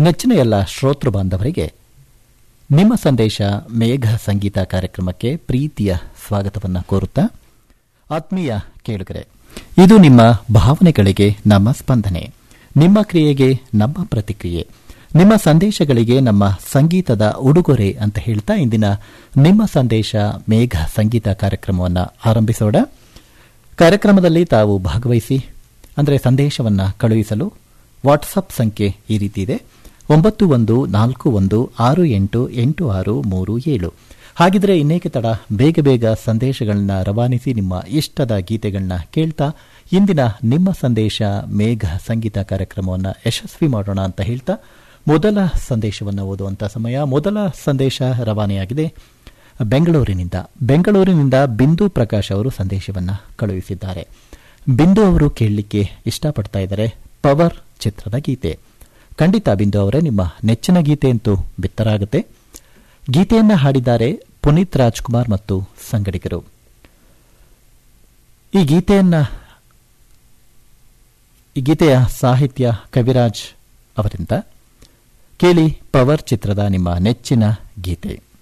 ನೆಚ್ಚಿನ ಎಲ್ಲ ಶ್ರೋತೃ ಬಾಂಧವರಿಗೆ ನಿಮ್ಮ ಸಂದೇಶ ಮೇಘ ಸಂಗೀತ ಕಾರ್ಯಕ್ರಮಕ್ಕೆ ಪ್ರೀತಿಯ ಸ್ವಾಗತವನ್ನು ಕೋರುತ್ತಾ ಆತ್ಮೀಯ ಕೇಳುಗರೆ ಇದು ನಿಮ್ಮ ಭಾವನೆಗಳಿಗೆ ನಮ್ಮ ಸ್ಪಂದನೆ ನಿಮ್ಮ ಕ್ರಿಯೆಗೆ ನಮ್ಮ ಪ್ರತಿಕ್ರಿಯೆ ನಿಮ್ಮ ಸಂದೇಶಗಳಿಗೆ ನಮ್ಮ ಸಂಗೀತದ ಉಡುಗೊರೆ ಅಂತ ಹೇಳ್ತಾ ಇಂದಿನ ನಿಮ್ಮ ಸಂದೇಶ ಮೇಘ ಸಂಗೀತ ಕಾರ್ಯಕ್ರಮವನ್ನು ಆರಂಭಿಸೋಣ ಕಾರ್ಯಕ್ರಮದಲ್ಲಿ ತಾವು ಭಾಗವಹಿಸಿ ಅಂದರೆ ಸಂದೇಶವನ್ನು ಕಳುಹಿಸಲು ವಾಟ್ಸಪ್ ಸಂಖ್ಯೆ ಈ ರೀತಿ ಇದೆ ಒಂಬತ್ತು ಒಂದು ನಾಲ್ಕು ಒಂದು ಆರು ಎಂಟು ಎಂಟು ಆರು ಮೂರು ಏಳು ಹಾಗಿದ್ರೆ ಇನ್ನೇಕೆ ತಡ ಬೇಗ ಬೇಗ ಸಂದೇಶಗಳನ್ನ ರವಾನಿಸಿ ನಿಮ್ಮ ಇಷ್ಟದ ಗೀತೆಗಳನ್ನ ಕೇಳ್ತಾ ಇಂದಿನ ನಿಮ್ಮ ಸಂದೇಶ ಮೇಘ ಸಂಗೀತ ಕಾರ್ಯಕ್ರಮವನ್ನು ಯಶಸ್ವಿ ಮಾಡೋಣ ಅಂತ ಹೇಳ್ತಾ ಮೊದಲ ಸಂದೇಶವನ್ನು ಓದುವಂತ ಸಮಯ ಮೊದಲ ಸಂದೇಶ ರವಾನೆಯಾಗಿದೆ ಬೆಂಗಳೂರಿನಿಂದ ಬೆಂಗಳೂರಿನಿಂದ ಬಿಂದು ಪ್ರಕಾಶ್ ಅವರು ಸಂದೇಶವನ್ನು ಕಳುಹಿಸಿದ್ದಾರೆ ಬಿಂದು ಅವರು ಕೇಳಲಿಕ್ಕೆ ಇಷ್ಟಪಡ್ತಾ ಇದ್ದಾರೆ ಪವರ್ ಚಿತ್ರದ ಗೀತೆ ಖಂಡಿತ ಬಿಂದು ಅವರೇ ನಿಮ್ಮ ನೆಚ್ಚಿನ ಗೀತೆ ಅಂತೂ ಬಿತ್ತರಾಗುತ್ತೆ ಗೀತೆಯನ್ನ ಹಾಡಿದ್ದಾರೆ ಪುನೀತ್ ರಾಜ್ಕುಮಾರ್ ಮತ್ತು ಸಂಗಡಿಗರು ಈ ಗೀತೆಯನ್ನ ಈ ಗೀತೆಯ ಸಾಹಿತ್ಯ ಕವಿರಾಜ್ ಅವರಿಂದ ಕೇಳಿ ಪವರ್ ಚಿತ್ರದ ನಿಮ್ಮ ನೆಚ್ಚಿನ ಗೀತೆ